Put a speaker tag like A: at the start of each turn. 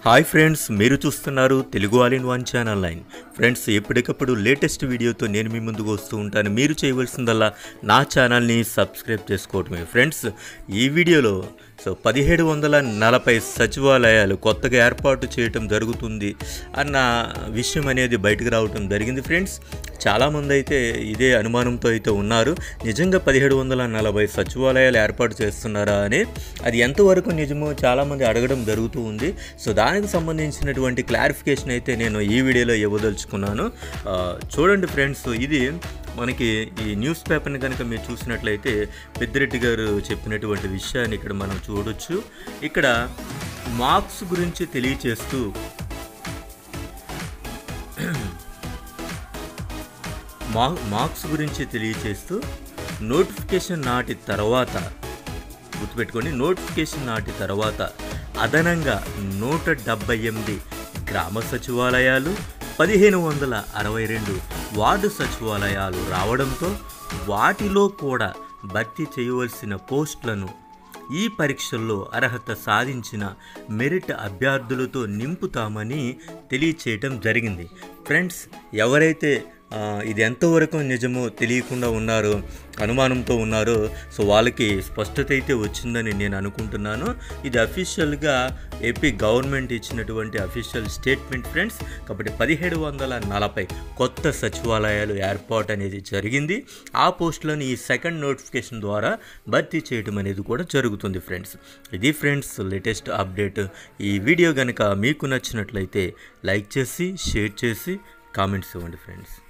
A: hi friends మీరు చూస్తున్నారు Telugu all in one channel line friends ఎప్పటికప్పుడు లేటెస్ట్ వీడియోతో నేను మీ ముందుకు వస్తూ ఉంటాను మీరు చేయవలసిందల్లా నా ఛానల్ని సబ్స్క్రైబ్ చేసుకోవటమే ఫ్రెండ్స్ ఈ వీడియోలో సో పదిహేడు వందల నలభై సచివాలయాలు కొత్తగా ఏర్పాటు చేయటం జరుగుతుంది అన్న విషయం అనేది బయటకు రావటం జరిగింది ఫ్రెండ్స్ చాలామంది అయితే ఇదే అనుమానంతో అయితే ఉన్నారు నిజంగా పదిహేడు వందల నలభై సచివాలయాలు ఏర్పాటు చేస్తున్నారా అని అది ఎంతవరకు నిజమో చాలామంది అడగడం జరుగుతూ ఉంది సో దానికి సంబంధించినటువంటి క్లారిఫికేషన్ అయితే నేను ఈ వీడియోలో ఇవ్వదలుచుకున్నాను ఆ, చూడండి ఫ్రెండ్స్ ఇది మనకి ఈ న్యూస్ పేపర్ని కనుక మీరు చూసినట్లయితే పెద్దిరెడ్డి గారు చెప్పినటువంటి విషయాన్ని ఇక్కడ మనం చూడొచ్చు ఇక్కడ మార్క్స్ గురించి తెలియచేస్తూ మా మార్క్స్ గురించి తెలియచేస్తూ నోటిఫికేషన్ నాటి తర్వాత గుర్తుపెట్టుకోండి నోటిఫికేషన్ నాటి తర్వాత అదనంగా నూట డెబ్బై ఎనిమిది గ్రామ సచివాలయాలు పదిహేను వందల అరవై రెండు వార్డు సచివాలయాలు రావడంతో వాటిలో కూడా భర్తీ చేయవలసిన పోస్టులను ఈ పరీక్షల్లో అర్హత సాధించిన మెరిట్ అభ్యర్థులతో నింపుతామని తెలియచేయటం జరిగింది ఫ్రెండ్స్ ఎవరైతే ఆ, ఇది ఎంతవరకు నిజమో తెలియకుండా ఉన్నారో అనుమానంతో ఉన్నారో సో వాళ్ళకి స్పష్టత అయితే వచ్చిందని నేను అనుకుంటున్నాను ఇది అఫీషియల్గా ఏపీ గవర్నమెంట్ ఇచ్చినటువంటి అఫీషియల్ స్టేట్మెంట్ ఫ్రెండ్స్ కాబట్టి పదిహేడు వందల నలభై కొత్త సచివాలయాలు ఏర్పాటు అనేది జరిగింది ఆ పోస్టులను ఈ సెకండ్ నోటిఫికేషన్ ద్వారా భర్తీ చేయడం అనేది కూడా జరుగుతుంది ఫ్రెండ్స్ ఇది ఫ్రెండ్స్ లేటెస్ట్ అప్డేట్ ఈ వీడియో కనుక మీకు నచ్చినట్లయితే లైక్ చేసి షేర్ చేసి కామెంట్స్ ఇవ్వండి ఫ్రెండ్స్